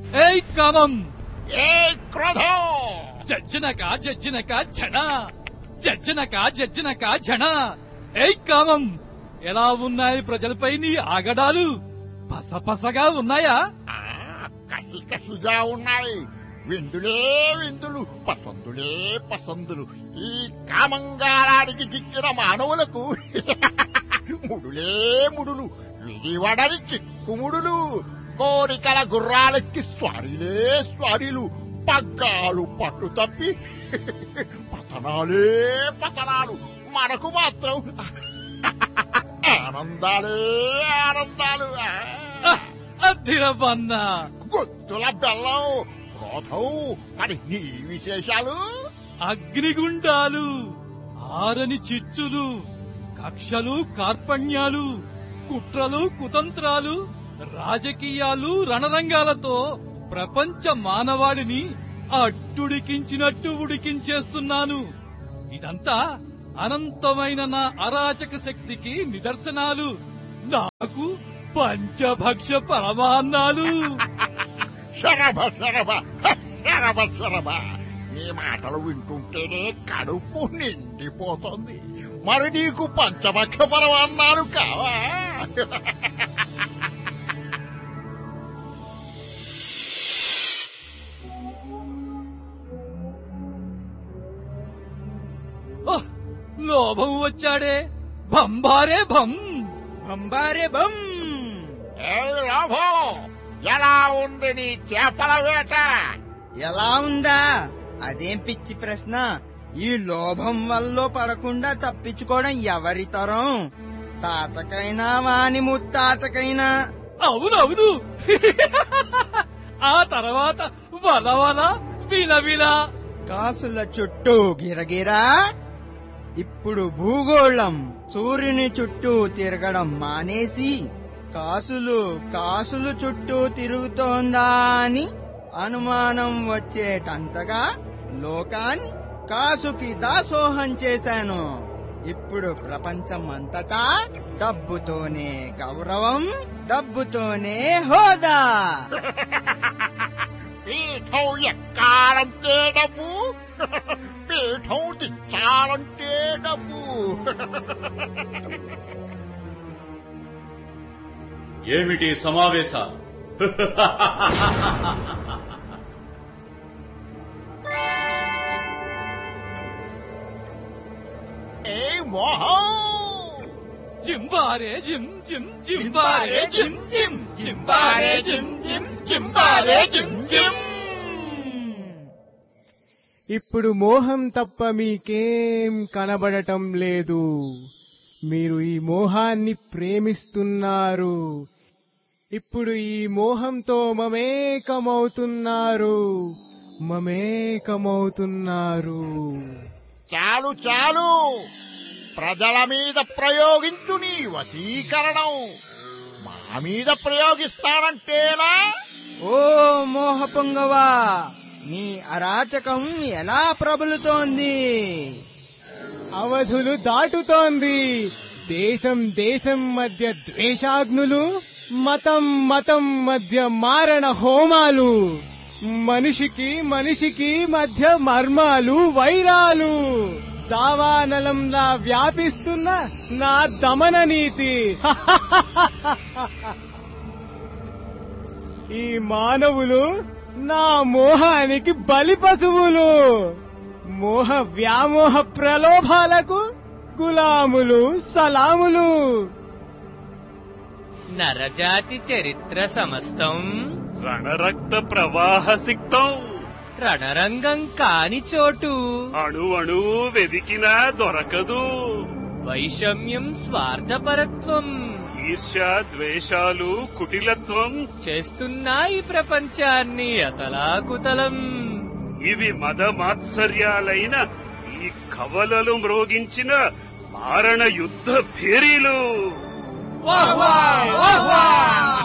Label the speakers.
Speaker 1: ఏయ్ కామం
Speaker 2: ఏ క్రోధం
Speaker 1: జజ్జనక జజ్జనక ఝణ జజ్జనక జజ్జనక ఝణ ఏయ్ కామం ఎలా ఉన్నాయి ప్రజలపై నీ ఆగడాలు పసపసగా ఉన్నాయా
Speaker 2: ఆ, కసి కసిగా ఉన్నాయి విందులే విందులు పసందులే పసందులు ఈ కామంగారానికి చిక్కిన మానవులకు ముడులే ముడులు విడివడని చిక్కుముడులు కోరికల గుర్రాలెక్కి స్వారీలే స్వారీలు పగ్గాలు పట్టు తప్పి పతనాలే పతనాలు మనకు మాత్రం ఆనందాలే ఆనందాలు ఆ.
Speaker 1: అద్దిరబన్న
Speaker 2: గుత్తుల బెల్లం క్రోధం మరి నీ విశేషాలు
Speaker 1: అగ్నిగుండాలు ఆరని చిచ్చులు కక్షలు కార్పణ్యాలు కుట్రలు కుతంత్రాలు రాజకీయాలు రణరంగాలతో ప్రపంచ మానవాళిని అట్టుడికించినట్టు ఉడికించేస్తున్నాను ఇదంతా అనంతమైన నా అరాచక శక్తికి నిదర్శనాలు నాకు పంచభక్ష పరమాన్నాలు
Speaker 2: శరభ శరభ హ, శరభ శరభ నీ మాటలు వింటుంటేనే కడుపు నిండిపోతుంది మరి నీకు పంచపక్ష పరమన్నారు కావా
Speaker 1: ఓహ్! లోభం వచ్చాడే భంబారే భం
Speaker 3: బంబారే బం
Speaker 2: ఏ లాభం ఎలా ఉంది నీ చేపల వేట
Speaker 3: ఎలా ఉందా అదేం పిచ్చి ప్రశ్న ఈ లోభం వల్ల పడకుండా తప్పించుకోవడం ఎవరి తరం తాతకైనా వాని ముత్తాతకైనా
Speaker 1: అవునవును ఆ తర్వాత వల వల విల విల
Speaker 3: కాసుల చుట్టూ గిరగిరా ఇప్పుడు భూగోళం సూర్యుని చుట్టూ తిరగడం మానేసి కాసులు కాసులు చుట్టూ తిరుగుతోందా అని అనుమానం వచ్చేటంతగా లోకాన్ని కాసుకి దాసోహం చేశాను ఇప్పుడు ప్రపంచం అంతటా డబ్బుతోనే గౌరవం డబ్బుతోనే హోదా
Speaker 2: పీఠం ఎక్కాలంటే డబ్బు పీఠం దించాలంటే డబ్బు
Speaker 4: ఏమిటి సమావేశాలు
Speaker 2: ఏ మోహం
Speaker 1: జింబారే జిమ్ జిమ్ జింబారే జిమ్ జిమ్ జింబారే జిమ్ జిమ్ జింబారే జిమ్ జిమ్
Speaker 5: ఇప్పుడు మోహం తప్ప మీకేం కనబడటం లేదు మీరు ఈ మోహాన్ని ప్రేమిస్తున్నారు ఇప్పుడు ఈ మోహంతో మమేకమవుతున్నారు మమేకమవుతున్నారు
Speaker 2: చాలు చాలు ప్రజల మీద ప్రయోగించు నీ వశీకరణం మా మీద ప్రయోగిస్తానంటేలా
Speaker 3: ఓ మోహ పొంగవా నీ అరాచకం ఎలా ప్రబలుతోంది
Speaker 5: అవధులు దాటుతోంది దేశం దేశం మధ్య ద్వేషాగ్నులు మతం మతం మధ్య మారణ హోమాలు మనిషికి మనిషికి మధ్య మర్మాలు వైరాలు దావానలంలా వ్యాపిస్తున్న నా దమన నీతి ఈ మానవులు నా మోహానికి బలి పశువులు మోహ వ్యామోహ ప్రలోభాలకు గులాములు సలాములు
Speaker 6: నరజాతి చరిత్ర సమస్తం
Speaker 7: రణరక్త ప్రవాహ సిక్తం
Speaker 6: రణరంగం కాని చోటు
Speaker 7: అణు అణువు వెదికినా దొరకదు
Speaker 6: వైషమ్యం స్వార్థపరత్వం
Speaker 7: ఈర్ష్య ద్వేషాలు కుటిలత్వం
Speaker 6: చేస్తున్నా ఈ ప్రపంచాన్ని అతలాకుతలం
Speaker 7: ఇవి మద మాత్సర్యాలైన ఈ కవలలు మ్రోగించిన మారణ యుద్ధ భేరీలు
Speaker 1: వాహ్ వాహ్ వాహ్ వాహ్